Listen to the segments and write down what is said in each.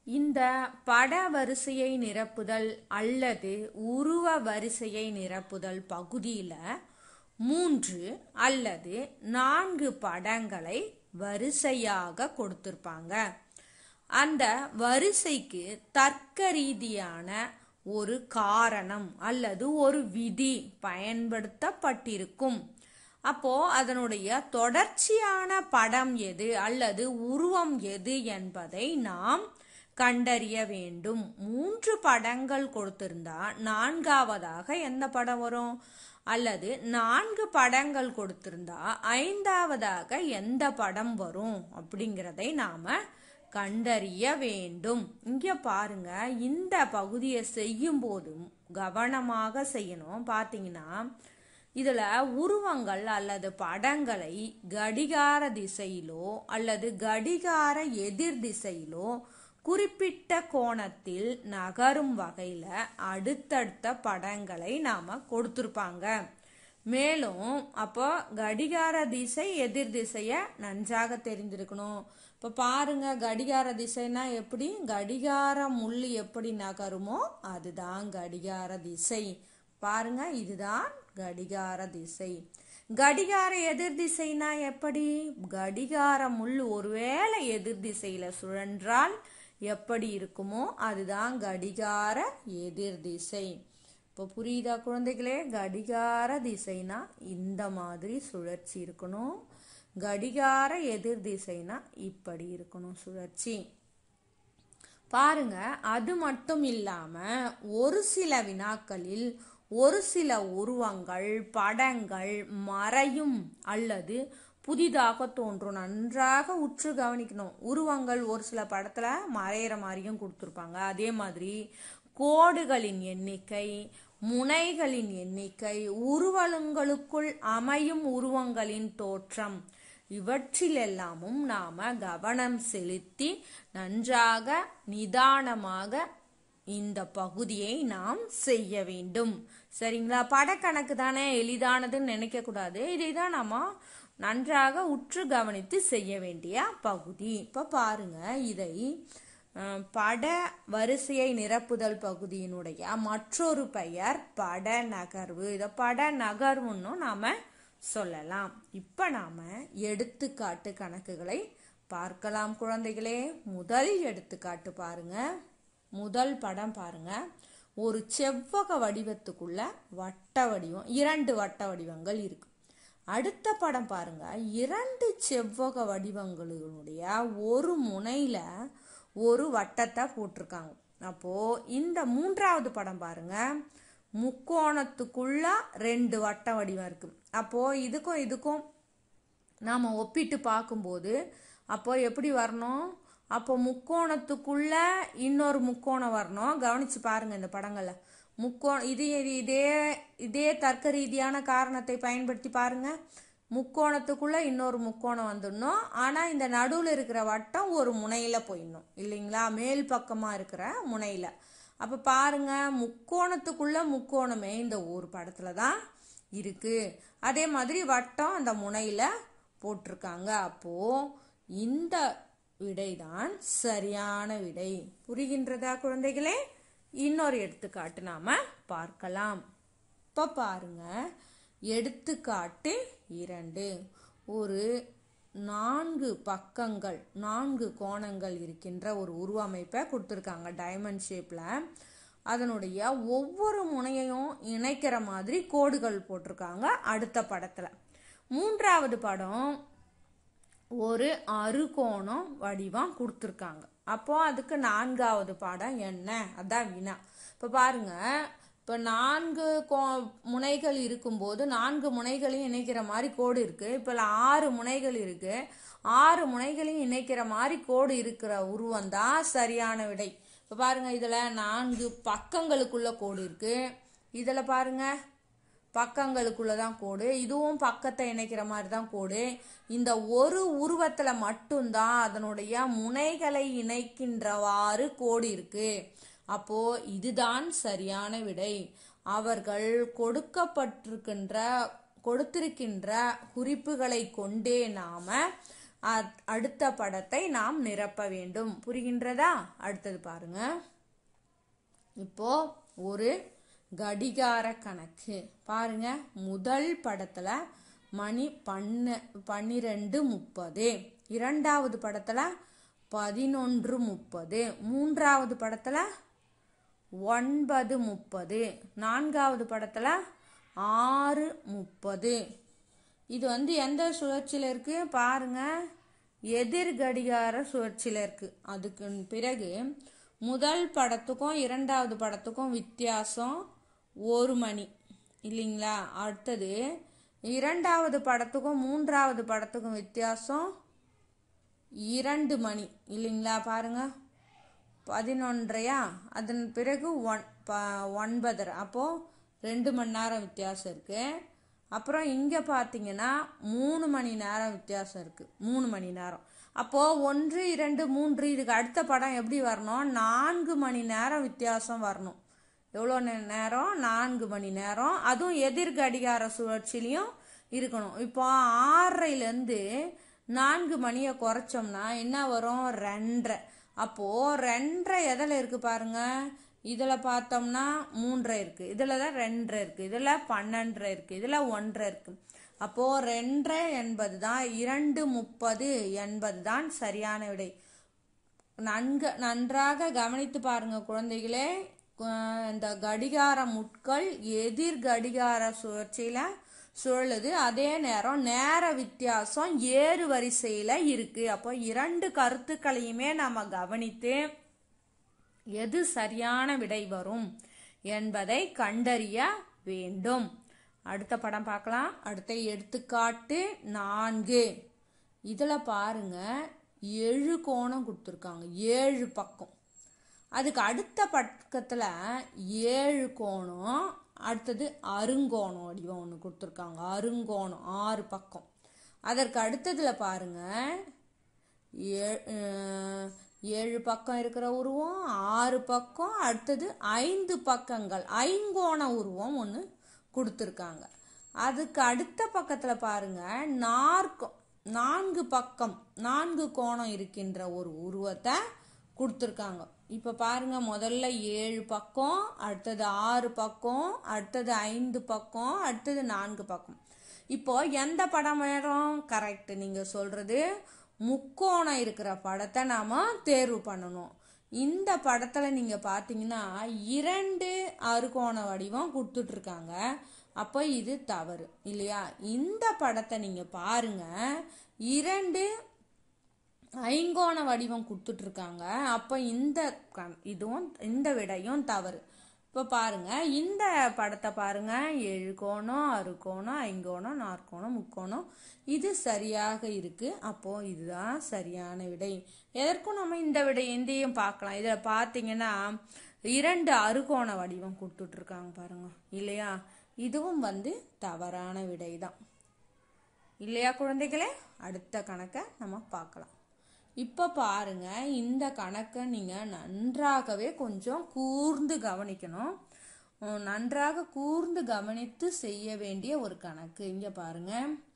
இந்த பட வரிசையை நிரப்புதல் அல்லது உருவ வரிசையை நிரப்புதல் பகுதியில மூன்று அல்லது நான்கு படங்களை வரிசையாக கொடுத்திருப்பாங்க அந்த வரிசைக்கு தர்க்க ரீதியான ஒரு காரணம் அல்லது ஒரு விதி பயன்படுத்தப்பட்டிருக்கும் அப்போ அதனுடைய தொடர்ச்சியான படம் எது அல்லது உருவம் எது என்பதை நாம் கண்டறிய வேண்டும் மூன்று படங்கள் கொடுத்திருந்தா நான்காவதாக எந்த படம் வரும் அல்லது நான்கு படங்கள் கொடுத்திருந்தா ஐந்தாவதாக எந்த படம் வரும் அப்படிங்கிறதை நாம கண்டறிய வேண்டும் இங்க பாருங்க இந்த பகுதியை செய்யும் போதும் கவனமாக செய்யணும் பாத்தீங்கன்னா இதுல உருவங்கள் அல்லது படங்களை கடிகார திசையிலோ அல்லது கடிகார எதிர் திசையிலோ குறிப்பிட்ட கோணத்தில் நகரும் வகையில அடுத்தடுத்த படங்களை நாம கொடுத்திருப்பாங்க மேலும் அப்போ கடிகார திசை எதிர் திசைய நன்றாக தெரிந்திருக்கணும் இப்ப பாருங்க கடிகார திசைனா எப்படி கடிகார முள் எப்படி நகருமோ அதுதான் கடிகார திசை பாருங்க இதுதான் கடிகார திசை கடிகார எதிர் திசைனா எப்படி கடிகார முள் ஒருவேளை எதிர் திசையில சுழன்றால் எப்படி இருக்குமோ அதுதான் கடிகார எதிர் திசை இப்போ புரியுதா குழந்தைகளே கடிகார திசைனா இந்த மாதிரி சுழற்சி இருக்கணும் கடிகார எதிர் திசைனா இப்படி இருக்கணும் சுழற்சி பாருங்க அது மட்டும் இல்லாம ஒரு சில வினாக்களில் ஒரு சில உருவங்கள் படங்கள் மறையும் அல்லது புதிதாக தோன்றும் நன்றாக உற்று கவனிக்கணும் உருவங்கள் ஒரு சில படத்துல மறையிற மாதிரியும் கொடுத்துருப்பாங்க அதே மாதிரி கோடுகளின் எண்ணிக்கை முனைகளின் எண்ணிக்கை உருவங்களுக்குள் அமையும் உருவங்களின் தோற்றம் இவற்றிலெல்லாமும் நாம கவனம் செலுத்தி நன்றாக நிதானமாக இந்த பகுதியை நாம் செய்ய வேண்டும் சரிங்களா படக்கணக்கு தானே எளிதானதுன்னு நினைக்க கூடாது இதை தான் நாம நன்றாக உற்று கவனித்து செய்ய வேண்டிய பகுதி இப்ப பாருங்க இதை அஹ், பட வரிசையை நிரப்புதல் பகுதியினுடைய மற்றொரு பெயர் பட நகர்வு இதை பட நகர்வுன்னு நாம சொல்லலாம் இப்ப நாம எடுத்துக்காட்டு கணக்குகளை பார்க்கலாம் குழந்தைகளே முதல் எடுத்துக்காட்டு பாருங்க முதல் படம் பாருங்க ஒரு செவ்வக வடிவத்துக்குள்ள வட்ட வடிவம் இரண்டு வட்ட வடிவங்கள் இருக்கு அடுத்த படம் பாருங்க இரண்டு செவ்வக வடிவங்களுடைய ஒரு முனையில ஒரு வட்டத்தை போட்டிருக்காங்க அப்போ இந்த மூன்றாவது படம் பாருங்க முக்கோணத்துக்குள்ள ரெண்டு வட்ட வடிவம் இருக்கு அப்போ இதுக்கும் இதுக்கும் நாம ஒப்பிட்டு பார்க்கும்போது அப்போ எப்படி வரணும் அப்போ முக்கோணத்துக்குள்ள இன்னொரு முக்கோணம் வரணும் கவனிச்சு பாருங்க இந்த படங்கள்ல முக்கோணம் இது இது இதே இதே தர்க்க ரீதியான காரணத்தை பயன்படுத்தி பாருங்க முக்கோணத்துக்குள்ள இன்னொரு முக்கோணம் வந்துடணும் ஆனா இந்த நடுவுல இருக்கிற வட்டம் ஒரு முனையில போயிடணும் இல்லைங்களா மேல் பக்கமா இருக்கிற முனையில அப்ப பாருங்க முக்கோணத்துக்குள்ள முக்கோணமே இந்த ஒரு படத்துல தான் இருக்கு அதே மாதிரி வட்டம் அந்த முனையில போட்டிருக்காங்க அப்போ இந்த விடைதான் சரியான விடை புரிகின்றதா குழந்தைகளே இன்னொரு எடுத்துக்காட்டு நாம பார்க்கலாம் இப்ப பாருங்க எடுத்துக்காட்டு இரண்டு ஒரு நான்கு பக்கங்கள் நான்கு கோணங்கள் இருக்கின்ற ஒரு உருவமைப்பை கொடுத்துருக்காங்க டைமண்ட் ஷேப்ல அதனுடைய ஒவ்வொரு முனையையும் இணைக்கிற மாதிரி கோடுகள் போட்டிருக்காங்க அடுத்த படத்துல மூன்றாவது படம் ஒரு அறுகோணம் வடிவம் கொடுத்துருக்காங்க அப்போ அதுக்கு நான்காவது பாடம் என்ன அதான் வினா இப்ப பாருங்க இப்ப நான்கு கோ முனைகள் இருக்கும்போது நான்கு முனைகளையும் இணைக்கிற மாதிரி கோடு இருக்கு இப்ப இதுல ஆறு முனைகள் இருக்கு ஆறு பக்கங்களையும் இணைக்கிற மாதிரி கோடு இருக்கிற உருவம் தான் சரியான விடை இப்ப பாருங்க இதுல நான்கு பக்கங்களுக்குள்ள கோடு இருக்கு இதுல பாருங்க பக்கங்களுக்குள்ள தான் கோடு இதுவும் பக்கத்தை இணைக்கிற மாதிரி தான் கோடு இந்த ஒரு உருவத்துல மட்டும்தான் அதனுடைய முனைகளை இணைக்கின்றவாறு கோடு இருக்கு அப்போ இதுதான் சரியான விடை அவர்கள் கொடுக்கப்பட்டிருக்கின்ற கொடுத்திருக்கின்ற குறிப்புகளை கொண்டே நாம அ- அடுத்த படத்தை நாம் நிரப்ப வேண்டும் புரிகின்றதா அடுத்தது பாருங்க இப்போ ஒரு கடிகார கணக்கு பாருங்க முதல் படத்துல மணி பண்ண பன்னிரெண்டு முப்பது இரண்டாவது படத்துல பதினொன்று முப்பது மூன்றாவது படத்துல ஒன்பது முப்பது நான்காவது படத்துல ஆறு முப்பது இது வந்து எந்த சுழற்சியில் இருக்கு பாருங்க எதிர் கடிகார சுழற்சியில் இருக்கு அதுக்கு பிறகு முதல் படத்துக்கும் இரண்டாவது படத்துக்கும் வித்தியாசம் ஒரு மணி இல்லைங்களா அடுத்தது இரண்டாவது படத்துக்கும் மூன்றாவது படத்துக்கும் வித்தியாசம் இரண்டு மணி இல்லைங்களா பாருங்க பதினொன்றையா அதன் பிறகு ஒன் ப ஒன்பதரை அப்போது ரெண்டு மணி நேரம் வித்தியாசம் இருக்கு அப்புறம் இங்கே பார்த்தீங்கன்னா மூணு மணி நேரம் வித்தியாசம் இருக்கு மூணு மணி நேரம் அப்போது ஒன்று இரண்டு மூன்று இதுக்கு அடுத்த படம் எப்படி வரணும் நான்கு மணி நேரம் வித்தியாசம் வரணும் எவ்வளோ நே- நேரம் நான்கு மணி நேரம் அதுவும் எதிர் கடிகார சுழற்சிலையும் இருக்கணும் இப்போ ஆறரைலேருந்து நான்கு மணியை குறைச்சோம்னா என்ன வரும் ரெண்டரை அப்போ ரெண்டரை எதில் இருக்கு பாருங்க இதில் பார்த்தோம்னா மூன்றரை இருக்கு இதில் தான் ரெண்டரை இருக்கு இதில் பன்னெண்டரை இருக்கு இதில் ஒன்றரை இருக்கு அப்போ ரெண்டரை என்பது தான் இரண்டு முப்பது என்பது தான் சரியான விடை நன்கு நன்றாக கவனித்து பாருங்க குழந்தைகளே கு- இந்த கடிகார முட்கள் எதிர் கடிகார சுழற்சியில சுழலுது அதே நேரம் நேர வித்தியாசம் ஏறு வரிசையில இருக்கு அப்போ இரண்டு கருத்துக்களையுமே நம்ம கவனித்து எது சரியான விடை வரும் என்பதை கண்டறிய வேண்டும் அடுத்த படம் பார்க்கலாம் அடுத்த எடுத்துக்காட்டு நான்கு இதுல பாருங்க ஏழு கோணம் கொடுத்துருக்காங்க ஏழு பக்கம் அதுக்கு அடுத்த பக்கத்துல ஏழு கோணம் அடுத்தது அருங்கோணம் வடிவம் ஒன்று கொடுத்துருக்காங்க அருங்கோணம் ஆறு பக்கம் அதற்கு அடுத்ததுல பாருங்க ஏ- அஹ், ஏழு பக்கம் இருக்கிற உருவம் ஆறு பக்கம் அடுத்தது ஐந்து பக்கங்கள் ஐங்கோண உருவம் ஒன்று கொடுத்துருக்காங்க அதுக்கு அடுத்த பக்கத்துல பாருங்க நாற்கோ நான்கு பக்கம் நான்கு கோணம் இருக்கின்ற ஒரு உருவத்தை கொடுத்துருக்காங்க இப்போ பாருங்க முதல்ல ஏழு பக்கம் அடுத்தது ஆறு பக்கம் அடுத்தது ஐந்து பக்கம் அடுத்தது நான்கு பக்கம் இப்போ எந்த படம் வரும் கரெக்ட் நீங்க சொல்றது முக்கோணம் இருக்கிற படத்தை நாம தேர்வு பண்ணணும் இந்த படத்துல நீங்க பாத்தீங்கன்னா இரண்டு அறுகோண வடிவம் கொடுத்துட்டு இருக்காங்க அப்போ இது தவறு இல்லையா இந்த படத்தை நீங்க பாருங்க இரண்டு ஐங்கோண வடிவம் கொடுத்துட்டு இருக்காங்க அப்போ இந்த க- இதுவும் இந்த விடையும் தவறு இப்போ பாருங்க இந்த படத்தை பாருங்க ஏழு கோணம் அறு கோணம் ஐங்கோணம் நாற்கோணம் முக்கோணம் இது சரியாக இருக்கு அப்போ இதுதான் சரியான விடை எதற்கும் நம்ம இந்த விடை எந்தையும் பார்க்கலாம் இதில் பார்த்தீங்கன்னா இரண்டு அறுகோண வடிவம் கொடுத்துட்டு இருக்காங்க பாருங்க இல்லையா இதுவும் வந்து தவறான விடை தான் இல்லையா குழந்தைகளே அடுத்த கணக்கை நம்ம பார்க்கலாம் இப்போ பாருங்க இந்த கணக்கை நீங்கள் நன்றாகவே கொஞ்சம் கூர்ந்து கவனிக்கணும் உம், நன்றாக கூர்ந்து கவனித்து செய்ய வேண்டிய ஒரு கணக்கு இங்கே பாருங்க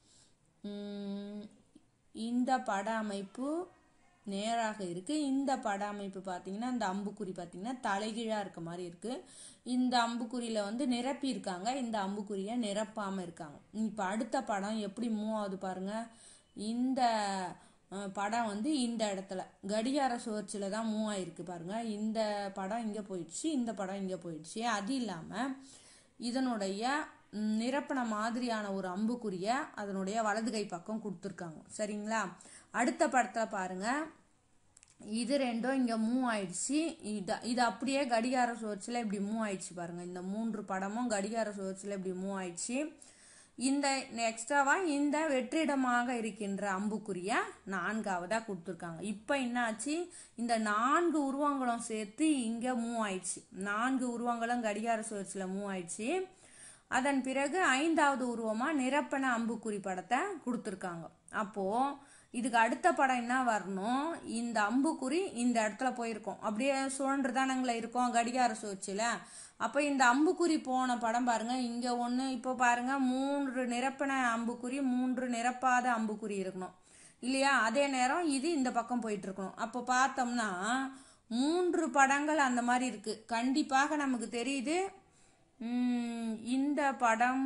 உம், இந்த பட அமைப்பு நேராக இருக்கு இந்த பட அமைப்பு பார்த்தீங்கன்னா இந்த அம்புக்குறி பார்த்தீங்கன்னா தலைகீழா இருக்க மாதிரி இருக்கு இந்த அம்புக்குறியில வந்து நிரப்பி இருக்காங்க இந்த அம்புக்குறியை நிரப்பாம இருக்காங்க இப்போ அடுத்த படம் எப்படி மூவ் ஆகுது பாருங்க இந்த அஹ், படம் வந்து இந்த இடத்துல கடிகார சுழற்சியில தான் மூவ் ஆயிருக்கு பாருங்க இந்த படம் இங்க போயிடுச்சு இந்த படம் இங்க போயிடுச்சு அது இல்லாம இதனுடைய ம், நிரப்பின மாதிரியான ஒரு அம்புக்குறிய அதனுடைய வலது கை பக்கம் கொடுத்துருக்காங்க சரிங்களா அடுத்த படத்துல பாருங்க இது ரெண்டும் இங்க மூவ் ஆயிடுச்சு இது இது அப்படியே கடிகார சுழற்சியில இப்படி மூவ் ஆயிடுச்சு பாருங்க இந்த மூன்று படமும் கடிகார சுழற்சியில இப்படி மூவ் ஆயிடுச்சு இந்த எக்ஸ்ட்ராவா இந்த வெற்றிடமாக இருக்கின்ற அம்புக்குறிய நான்காவதா கொடுத்துருக்காங்க இப்போ என்னாச்சு இந்த நான்கு உருவங்களும் சேர்த்து இங்க மூவ் ஆயிடுச்சு நான்கு உருவங்களும் கடிகார சுழற்சியில மூவ் ஆயிடுச்சு அதன் பிறகு ஐந்தாவது உருவமா நிரப்பன அம்புக்குறி படத்தை கொடுத்துருக்காங்க அப்போ இதுக்கு அடுத்த படம் என்ன வரணும் இந்த அம்புக்குறி இந்த இடத்துல போயிருக்கோம் அப்படியே சுழன்று தானங்களே இருக்கோம் கடிகார சுழற்சியில அப்போ இந்த அம்புக்குறி போன படம் பாருங்க இங்க ஒன்று இப்போ பாருங்க மூன்று நிரப்பின அம்புக்குறி மூன்று நிரப்பாத அம்புக்குறி இருக்கணும் இல்லையா அதே நேரம் இது இந்த பக்கம் போயிட்டு இருக்கணும் அப்போ பார்த்தோம்னா மூன்று படங்கள் அந்த மாதிரி இருக்கு கண்டிப்பாக நமக்கு தெரியுது உம், இந்த படம்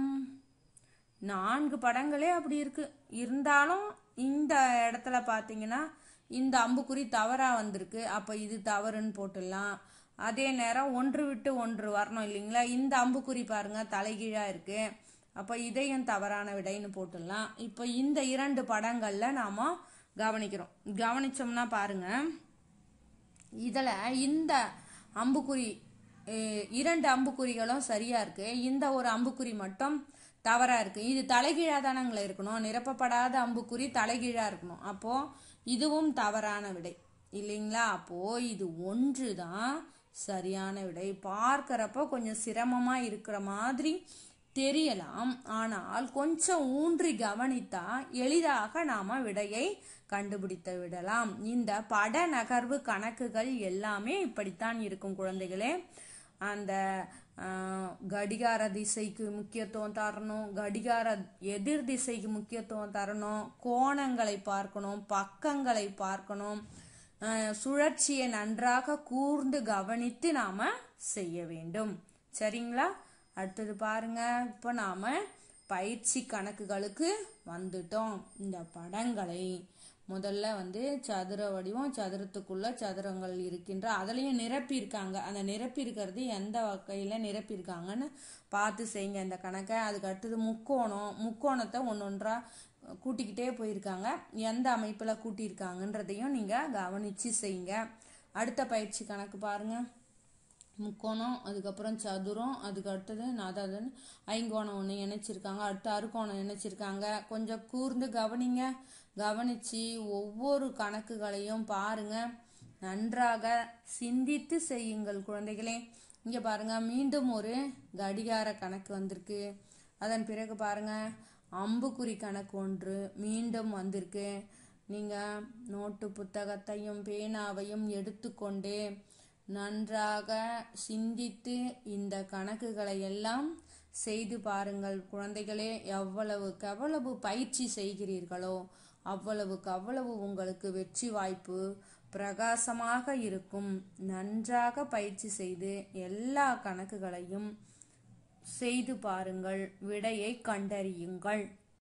நான்கு படங்களே அப்படி இருக்கு இருந்தாலும் இந்த இடத்துல பார்த்தீங்கன்னா இந்த அம்புக்குறி தவறா வந்திருக்கு அப்போ இது தவறுன்னு போட்டுடலாம் அதே நேரம் ஒன்று விட்டு ஒன்று வரணும் இல்லைங்களா இந்த அம்புக்குறி பாருங்க தலைகீழா இருக்கு அப்போ இதையும் தவறான விடைன்னு போட்டுடலாம் இப்போ இந்த இரண்டு படங்கள்ல நாம கவனிக்கிறோம் கவனிச்சோம்னா பாருங்க இதுல இந்த அம்புக்குறி அஹ், இரண்டு அம்புக்குறிகளும் சரியா இருக்கு இந்த ஒரு அம்புக்குறி மட்டும் தவறா இருக்கு இது தலைகீழா தானங்களே இருக்கணும் நிரப்பப்படாத அம்புக்குறி தலைகீழா இருக்கணும் அப்போ இதுவும் தவறான விடை இல்லைங்களா அப்போ இது ஒன்று தான் சரியான விடை பார்க்கறப்போ கொஞ்சம் சிரமமா இருக்கிற மாதிரி தெரியலாம் ஆனால் கொஞ்சம் ஊன்றி கவனித்தா எளிதாக நாம விடையை கண்டுபிடித்து விடலாம் இந்த பட நகர்வு கணக்குகள் எல்லாமே இப்படித்தான் இருக்கும் குழந்தைகளே அந்த ஆஹ், கடிகார திசைக்கு முக்கியத்துவம் தரணும் கடிகார எதிர் திசைக்கு முக்கியத்துவம் தரணும் கோணங்களை பார்க்கணும் பக்கங்களை பார்க்கணும் ஆஹ், சுழற்சியை நன்றாக கூர்ந்து கவனித்து நாம செய்ய வேண்டும் சரிங்களா அடுத்தது பாருங்க இப்போ நாம பயிற்சி கணக்குகளுக்கு வந்துட்டோம் இந்த படங்களை முதல்ல வந்து சதுர வடிவம் சதுரத்துக்குள்ள சதுரங்கள் இருக்கின்ற அதுலயும் நிரப்பி இருக்காங்க அந்த நிரப்பி இருக்கிறது எந்த வகையில நிரப்பி இருக்காங்கன்னு பார்த்து செய்யுங்க இந்த கணக்கை அதுக்கு அடுத்தது முக்கோணம் முக்கோணத்தை ஒன்னொன்றா கூட்டிக்கிட்டே போயிருக்காங்க எந்த அமைப்புல கூட்டியிருக்காங்கன்றதையும் நீங்க கவனிச்சு செய்யுங்க அடுத்த பயிற்சி கணக்கு பாருங்க முக்கோணம் அதுக்கப்புறம் சதுரம் அதுக்கு அடுத்தது அதாவது ஐங்கோணம் ஒன்று இணைச்சிருக்காங்க அடுத்து அறுகோணம் இணைச்சிருக்காங்க கொஞ்சம் கூர்ந்து கவனிங்க கவனிச்சு ஒவ்வொரு கணக்குகளையும் பாருங்க நன்றாக சிந்தித்து செய்யுங்கள் குழந்தைகளே இங்க பாருங்க மீண்டும் ஒரு கடிகார கணக்கு வந்திருக்கு அதன் பிறகு பாருங்க அம்புக்குறி கணக்கு ஒன்று மீண்டும் வந்திருக்கு நீங்க நோட்டு புத்தகத்தையும் பேனாவையும் எடுத்துக்கொண்டு நன்றாக சிந்தித்து இந்த கணக்குகளை எல்லாம் செய்து பாருங்கள் குழந்தைகளே எவ்வளவுக்கு எவ்வளவு பயிற்சி செய்கிறீர்களோ அவ்வளவுக்கு அவ்வளவு உங்களுக்கு வெற்றி வாய்ப்பு பிரகாசமாக இருக்கும் நன்றாக பயிற்சி செய்து எல்லா கணக்குகளையும் செய்து பாருங்கள் விடையை கண்டறியுங்கள்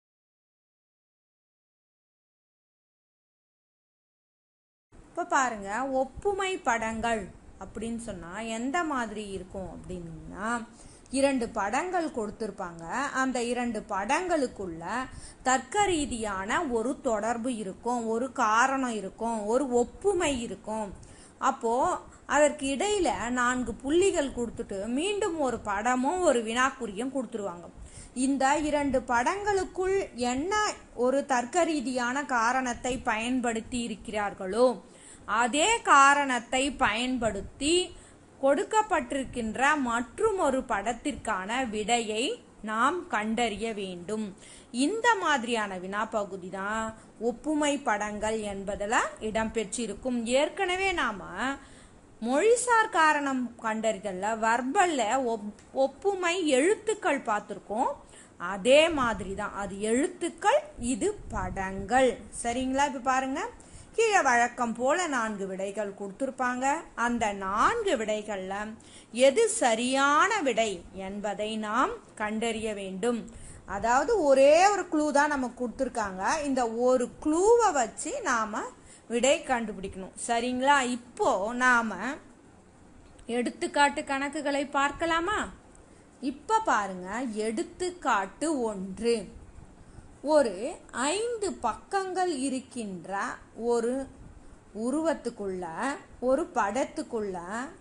இப்போ பாருங்க ஒப்புமை படங்கள் அப்படின்னு சொன்னா எந்த மாதிரி இருக்கும் அப்படின்னா இரண்டு படங்கள் கொடுத்திருப்பாங்க அந்த இரண்டு படங்களுக்குள்ள தர்க்க ரீதியான ஒரு தொடர்பு இருக்கும் ஒரு காரணம் இருக்கும் ஒரு ஒப்புமை இருக்கும் அப்போ அதற்கு இடையில நான்கு புள்ளிகள் கொடுத்துட்டு மீண்டும் ஒரு படமும் ஒரு வினாக்குறியும் கொடுத்துருவாங்க இந்த இரண்டு படங்களுக்குள் என்ன ஒரு தர்க்க ரீதியான காரணத்தை பயன்படுத்தி இருக்கிறார்களோ அதே காரணத்தை பயன்படுத்தி கொடுக்கப்பட்டிருக்கின்ற மற்றும் ஒரு படத்திற்கான விடையை நாம் கண்டறிய வேண்டும் இந்த மாதிரியான வினா பகுதி தான் ஒப்புமை படங்கள் என்பதில் இடம்பெற்றிருக்கும் ஏற்கனவே நாம மொழிசார் காரணம் கண்டறிதல்ல வர்பல்ல ஒப்- ஒப்புமை எழுத்துக்கள் பார்த்துருக்கோம் அதே மாதிரி தான் அது எழுத்துக்கள் இது படங்கள் சரிங்களா இப்ப பாருங்க கீழே வழக்கம் போல நான்கு விடைகள் கொடுத்திருப்பாங்க அந்த நான்கு விடைகள்ல எது சரியான விடை என்பதை நாம் கண்டறிய வேண்டும் அதாவது ஒரே ஒரு க்ளூ தான் நமக்கு கொடுத்துருக்காங்க இந்த ஒரு க்ளூவை வச்சு நாம விடை கண்டுபிடிக்கணும் சரிங்களா இப்போ நாம எடுத்துக்காட்டு கணக்குகளை பார்க்கலாமா இப்ப பாருங்க எடுத்துக்காட்டு ஒன்று ஒரு ஐந்து பக்கங்கள் இருக்கின்ற ஒரு உருவத்துக்குள்ள ஒரு படத்துக்குள்ள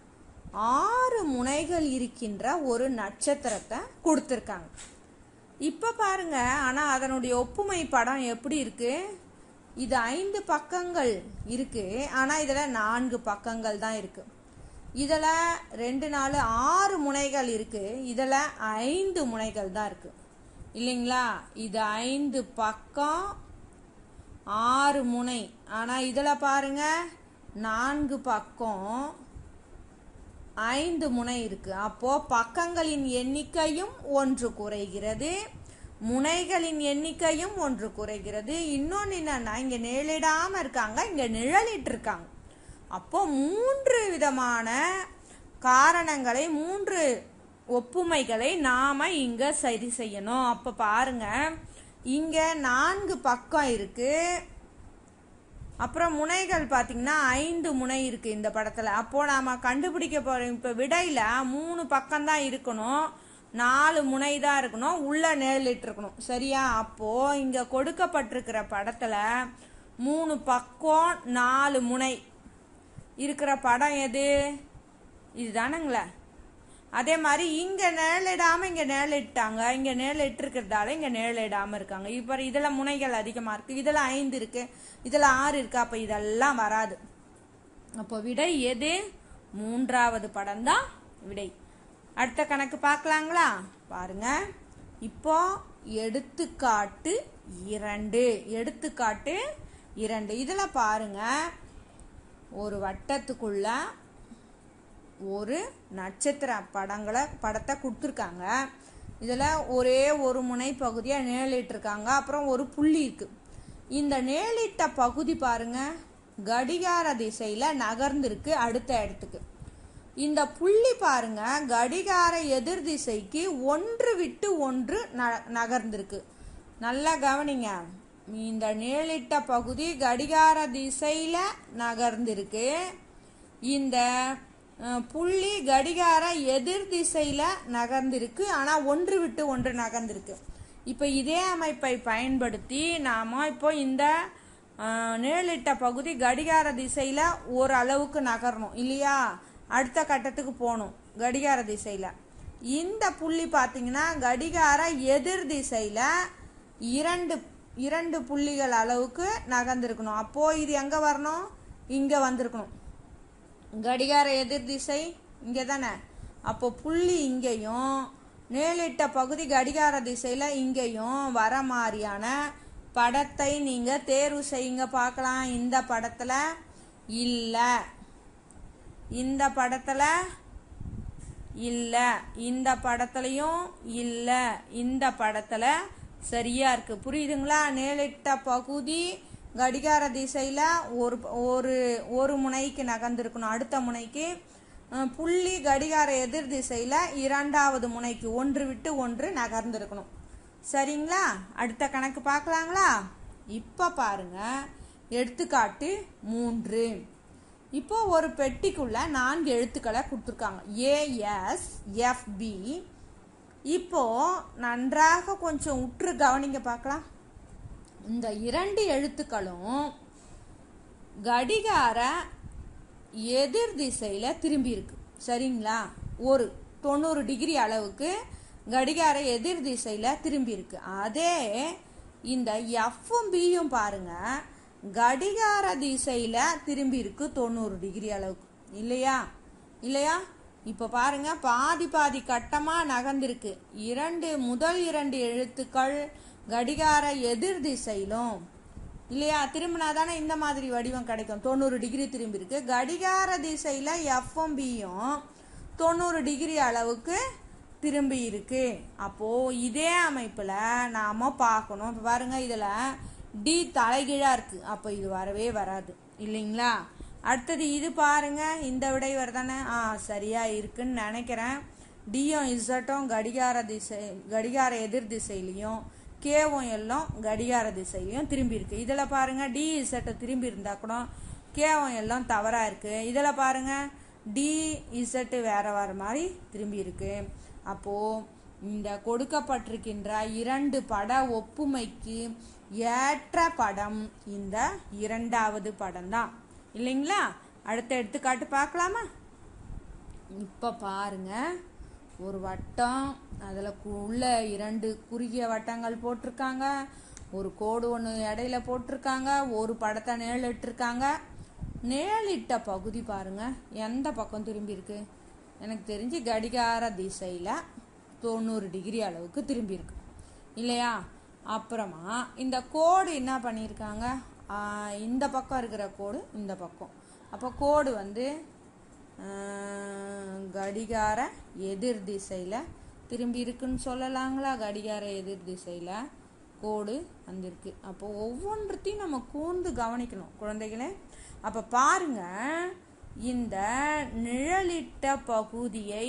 ஆறு முனைகள் இருக்கின்ற ஒரு நட்சத்திரத்தை கொடுத்துருக்காங்க இப்ப பாருங்க ஆனா அதனுடைய ஒப்புமை படம் எப்படி இருக்கு இது ஐந்து பக்கங்கள் இருக்கு ஆனா இதுல நான்கு பக்கங்கள் தான் இருக்கு இதுல ரெண்டு நாலு ஆறு முனைகள் இருக்கு இதுல ஐந்து முனைகள் தான் இருக்கு இல்லைங்களா இது ஐந்து பக்கம் ஆறு முனை ஆனா இதுல பாருங்க நான்கு பக்கம் ஐந்து முனை இருக்கு அப்போ பக்கங்களின் எண்ணிக்கையும் ஒன்று குறைகிறது முனைகளின் எண்ணிக்கையும் ஒன்று குறைகிறது இன்னொன்று என்னன்னா இங்க நிழலிடாம இருக்காங்க இங்க நிழலிட்டு இருக்காங்க அப்போ மூன்று விதமான காரணங்களை மூன்று ஒப்புமைகளை நாம இங்க சரி செய்யணும் அப்ப பாருங்க இங்க நான்கு பக்கம் இருக்கு அப்புறம் முனைகள் பார்த்தீங்கன்னா ஐந்து முனை இருக்கு இந்த படத்துல அப்போ நாம கண்டுபிடிக்க போறோம் இப்ப விடையில மூணு பக்கம் தான் இருக்கணும் நாலு முனை தான் இருக்கணும் உள்ள நேரிட்டு இருக்கணும் சரியா அப்போ இங்க கொடுக்கப்பட்டிருக்கிற படத்துல மூணு பக்கம் நாலு முனை இருக்கிற படம் எது இதுதானுங்களே அதே மாதிரி இங்க நிழலிடாம இங்க நிழலிட்டாங்க இங்க நிழலிட்டு இருக்கிறதால இங்க நிழலிடாம இருக்காங்க இப்ப இதுல முனைகள் அதிகமா இருக்கு இதுல ஐந்து இருக்கு இதுல ஆறு இருக்கு அப்ப இதெல்லாம் வராது அப்போ விடை எது மூன்றாவது படம் தான் விடை அடுத்த கணக்கு பார்க்கலாங்களா பாருங்க இப்போ எடுத்துக்காட்டு இரண்டு எடுத்துக்காட்டு இரண்டு இதுல பாருங்க ஒரு வட்டத்துக்குள்ள ஒரு நட்சத்திர படங்களை படத்தை கொடுத்துருக்காங்க இதில் ஒரே ஒரு முனை பகுதியாக நேலிட்டிருக்காங்க அப்புறம் ஒரு புள்ளி இருக்கு இந்த நேலிட்ட பகுதி பாருங்க கடிகார திசையில் நகர்ந்திருக்கு அடுத்த இடத்துக்கு இந்த புள்ளி பாருங்க கடிகார எதிர் திசைக்கு ஒன்று விட்டு ஒன்று ந- நகர்ந்திருக்கு நல்லா கவனிங்க இந்த நேலிட்ட பகுதி கடிகார திசையில நகர்ந்திருக்கு இந்த அஹ், புள்ளி கடிகார எதிர் திசையில நகர்ந்திருக்கு ஆனா ஒன்று விட்டு ஒன்று நகர்ந்திருக்கு இப்போ இதே அமைப்பை பயன்படுத்தி நாம இப்போ இந்த அஹ், நிழலிட்ட பகுதி கடிகார திசையில ஒரு அளவுக்கு நகரணும் இல்லையா அடுத்த கட்டத்துக்கு போகணும் கடிகார திசையில இந்த புள்ளி பார்த்தீங்கன்னா கடிகார எதிர் திசையில இரண்டு இரண்டு புள்ளிகள் அளவுக்கு நகர்ந்திருக்கணும் அப்போ இது எங்க வரணும் இங்க வந்திருக்கணும் கடிகார எதிர் திசை இங்கே தானே அப்போ புள்ளி இங்கேயும் நேலிட்ட பகுதி கடிகார திசையில இங்கேயும் வர மாதிரியான படத்தை நீங்க தேர்வு செய்யுங்க பார்க்கலாம் இந்த படத்துல இல்ல இந்த படத்துல இல்ல இந்த படத்துலயும் இல்ல இந்த படத்துல சரியா இருக்கு புரியுதுங்களா நேலிட்ட பகுதி கடிகார திசையில ஒரு ஒரு ஒரு முனைக்கு நகர்ந்திருக்கணும் அடுத்த முனைக்கு அஹ், புள்ளி கடிகார எதிர் திசையில இரண்டாவது முனைக்கு ஒன்று விட்டு ஒன்று நகர்ந்திருக்கணும் சரிங்களா அடுத்த கணக்கு பார்க்கலாங்களா இப்ப பாருங்க எடுத்துக்காட்டு மூன்று இப்போ ஒரு பெட்டிக்குள்ள நான்கு எழுத்துக்களை கொடுத்துருக்காங்க ஏஎஸ் எஃப்பி இப்போ நன்றாக கொஞ்சம் உற்று கவனிங்க பார்க்கலாம் இந்த இரண்டு எழுத்துக்களும் கடிகார எதிர் திசையில திரும்பி இருக்கு சரிங்களா ஒரு தொண்ணூறு டிகிரி அளவுக்கு கடிகார எதிர் திசையில திரும்பி இருக்கு அதே இந்த எஃப்பும் பியும் பாருங்க கடிகார திசையில திரும்பி இருக்கு தொண்ணூறு டிகிரி அளவுக்கு இல்லையா இல்லையா இப்ப பாருங்க பாதி பாதி கட்டமா நகர்ந்திருக்கு இரண்டு முதல் இரண்டு எழுத்துக்கள் கடிகார எதிர் திசையிலும் இல்லையா திரும்பினா தானே இந்த மாதிரி வடிவம் கிடைக்கும் தொண்ணூறு டிகிரி திரும்பி இருக்கு கடிகார திசையில எஃப்எம் பியும் தொண்ணூறு டிகிரி அளவுக்கு திரும்பி இருக்கு அப்போ இதே அமைப்புல நாம பார்க்கணும் இப்ப பாருங்க இதுல டி தலைகீழா இருக்கு அப்போ இது வரவே வராது இல்லைங்களா அடுத்தது இது பாருங்க இந்த விடை வருதானே ஆ சரியா இருக்குன்னு நினைக்கிறேன் டியும் இசட்டும் கடிகார திசை கடிகார எதிர் திசையிலையும் கேவும் எல்லாம் கடிகார திசையிலையும் திரும்பி இருக்கு இதுல பாருங்க டி இசட்டை திரும்பி இருந்தா கூட கேவும் எல்லாம் தவறா இருக்கு இதுல பாருங்க டி இசட்டு வேற வேற மாதிரி திரும்பி இருக்கு அப்போ இந்த கொடுக்கப்பட்டிருக்கின்ற இரண்டு பட ஒப்புமைக்கு ஏற்ற படம் இந்த இரண்டாவது படம் தான் இல்லைங்களா அடுத்த எடுத்துக்காட்டு பார்க்கலாமா இப்போ பாருங்க ஒரு வட்டம் அதில் உள்ள இரண்டு குறுகிய வட்டங்கள் போட்டிருக்காங்க ஒரு கோடு ஒன்று இடையில போட்டிருக்காங்க ஒரு படத்தை நேழிட்டிருக்காங்க நேழிட்ட பகுதி பாருங்க எந்த பக்கம் திரும்பி இருக்கு எனக்கு தெரிஞ்சு கடிகார திசையில் தொண்ணூறு டிகிரி அளவுக்கு திரும்பி இருக்கு இல்லையா அப்புறமா இந்த கோடு என்ன பண்ணியிருக்காங்க ஆஹ் இந்த பக்கம் இருக்கிற கோடு இந்த பக்கம் அப்போ கோடு வந்து ஆஹ், கடிகார எதிர் திசையில் திரும்பி இருக்குன்னு சொல்லலாங்களா கடிகார எதிர் திசையில் கோடு வந்திருக்கு அப்போ ஒவ்வொன்றத்தையும் நம்ம கூர்ந்து கவனிக்கணும் குழந்தைகளே அப்போ பாருங்க இந்த நிழலிட்ட பகுதியை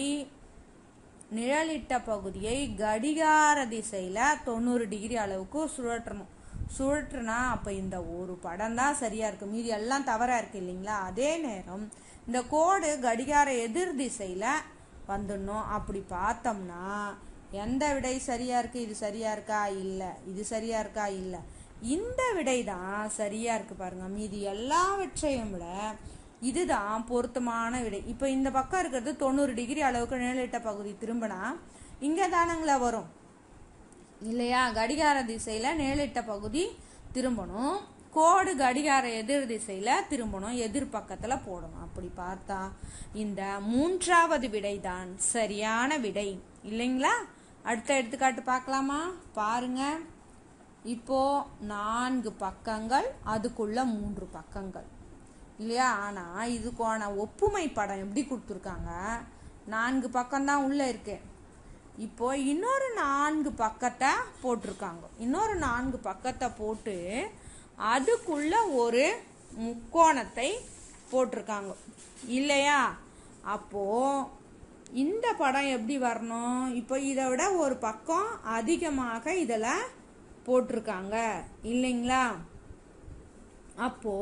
நிழலிட்ட பகுதியை கடிகார திசையில் தொண்ணூறு டிகிரி அளவுக்கு சுழற்றணும் சுழற்றுனா அப்போ இந்த ஒரு படம் தான் சரியாக இருக்கு மீதி எல்லாம் தவறாக இருக்கு இல்லைங்களா அதே நேரம் இந்த கோடு கடிகார எதிர் திசையில் வந்துடணும் அப்படி பார்த்தோம்னா எந்த விடை சரியா இருக்கு இது சரியா இருக்கா இல்லை இது சரியா இருக்கா இல்லை இந்த விடை தான் சரியா இருக்கு பாருங்க மீதி எல்லாவற்றையும் விட இதுதான் பொருத்தமான விடை இப்போ இந்த பக்கம் இருக்கிறது தொண்ணூறு டிகிரி அளவுக்கு நிழலிட்ட பகுதி திரும்பினா இங்கே தானங்களா வரும் இல்லையா கடிகார திசையில் நிழலிட்ட பகுதி திரும்பணும் கோடு கடிகார எதிர் திசையில் திரும்பணும் எதிர் பக்கத்தில் போடணும் அப்படி பார்த்தா இந்த மூன்றாவது விடை தான் சரியான விடை இல்லைங்களா அடுத்த எடுத்துக்காட்டு பார்க்கலாமா பாருங்க இப்போ நான்கு பக்கங்கள் அதுக்குள்ள மூன்று பக்கங்கள் இல்லையா ஆனால் இதுக்கான ஒப்புமை படம் எப்படி கொடுத்துருக்காங்க நான்கு பக்கம்தான் உள்ளே இருக்கு இப்போ இன்னொரு நான்கு பக்கத்தை போட்டிருக்காங்க இன்னொரு நான்கு பக்கத்தை போட்டு அதுக்குள்ள ஒரு முக்கோணத்தை போட்டிருக்காங்க இல்லையா அப்போ இந்த படம் எப்படி வரணும் இப்போ இதை விட ஒரு பக்கம் அதிகமாக இதில் போட்டிருக்காங்க இல்லைங்களா அப்போ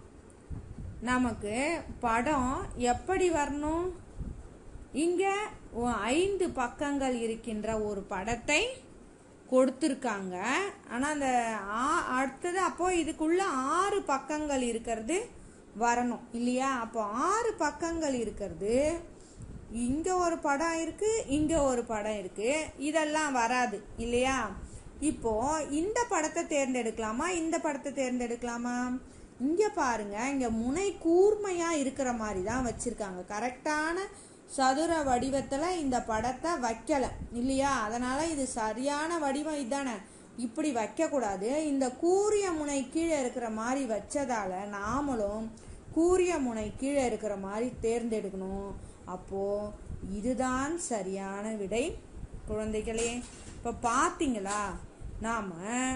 நமக்கு படம் எப்படி வரணும் இங்க ஒ- ஐந்து பக்கங்கள் இருக்கின்ற ஒரு படத்தை கொடுத்துருக்காங்க ஆனால் அந்த ஆ- அடுத்தது அப்போ இதுக்குள்ள ஆறு பக்கங்கள் இருக்கிறது வரணும் இல்லையா அப்போ ஆறு பக்கங்கள் இருக்கிறது இங்க ஒரு படம் இருக்கு இங்க ஒரு படம் இருக்கு இதெல்லாம் வராது இல்லையா இப்போ இந்த படத்தை தேர்ந்தெடுக்கலாமா இந்த படத்தை தேர்ந்தெடுக்கலாமா இங்க பாருங்க இங்க முனை கூர்மையா இருக்கிற மாதிரி தான் வச்சிருக்காங்க கரெக்டான சதுர வடிவத்துல இந்த படத்தை வைக்கல இல்லையா அதனால இது சரியான வடிவம் இதானே இப்படி வைக்க கூடாது இந்த கூரிய முனை கீழே இருக்கிற மாதிரி வச்சதால நாமளும் கூரிய முனை கீழே இருக்கிற மாதிரி தேர்ந்தெடுக்கணும் அப்போ இதுதான் சரியான விடை குழந்தைகளே இப்போ பார்த்தீங்களா நாம்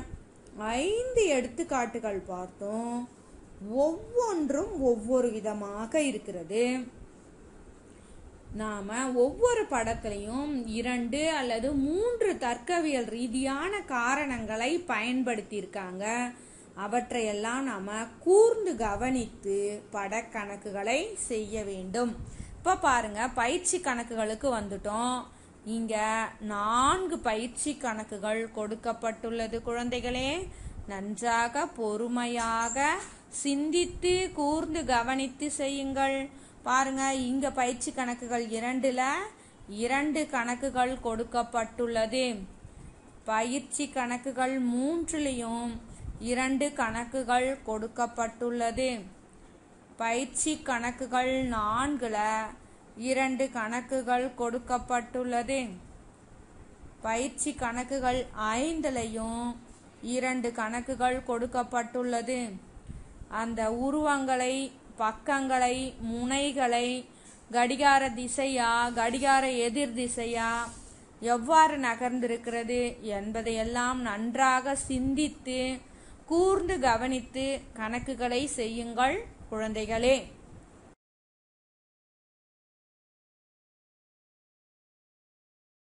ஐந்து எடுத்துக்காட்டுகள் பார்த்தோம் ஒவ்வொன்றும் ஒவ்வொரு விதமாக இருக்கிறது நாம ஒவ்வொரு படத்திலையும் இரண்டு அல்லது மூன்று தர்க்கவியல் ரீதியான காரணங்களை பயன்படுத்தியிருக்காங்க அவற்றையெல்லாம் நாம கூர்ந்து கவனித்து படக்கணக்குகளை செய்ய வேண்டும் இப்போ பாருங்க பயிற்சி கணக்குகளுக்கு வந்துட்டோம் இங்க நான்கு பயிற்சி கணக்குகள் கொடுக்கப்பட்டுள்ளது குழந்தைகளே நன்றாக பொறுமையாக சிந்தித்து கூர்ந்து கவனித்து செய்யுங்கள் பாருங்க இங்க பயிற்சி கணக்குகள் இரண்டுல இரண்டு கணக்குகள் கொடுக்கப்பட்டுள்ளது பயிற்சி கணக்குகள் மூன்றுலையும் இரண்டு கணக்குகள் கொடுக்கப்பட்டுள்ளது பயிற்சி கணக்குகள் நான்குல இரண்டு கணக்குகள் கொடுக்கப்பட்டுள்ளது பயிற்சி கணக்குகள் ஐந்துலையும் இரண்டு கணக்குகள் கொடுக்கப்பட்டுள்ளது அந்த உருவங்களை பக்கங்களை முனைகளை கடிகார திசையா கடிகார எதிர் திசையா எவ்வாறு நகர்ந்திருக்கிறது என்பதையெல்லாம் நன்றாக சிந்தித்து கூர்ந்து கவனித்து கணக்குகளை செய்யுங்கள் குழந்தைகளே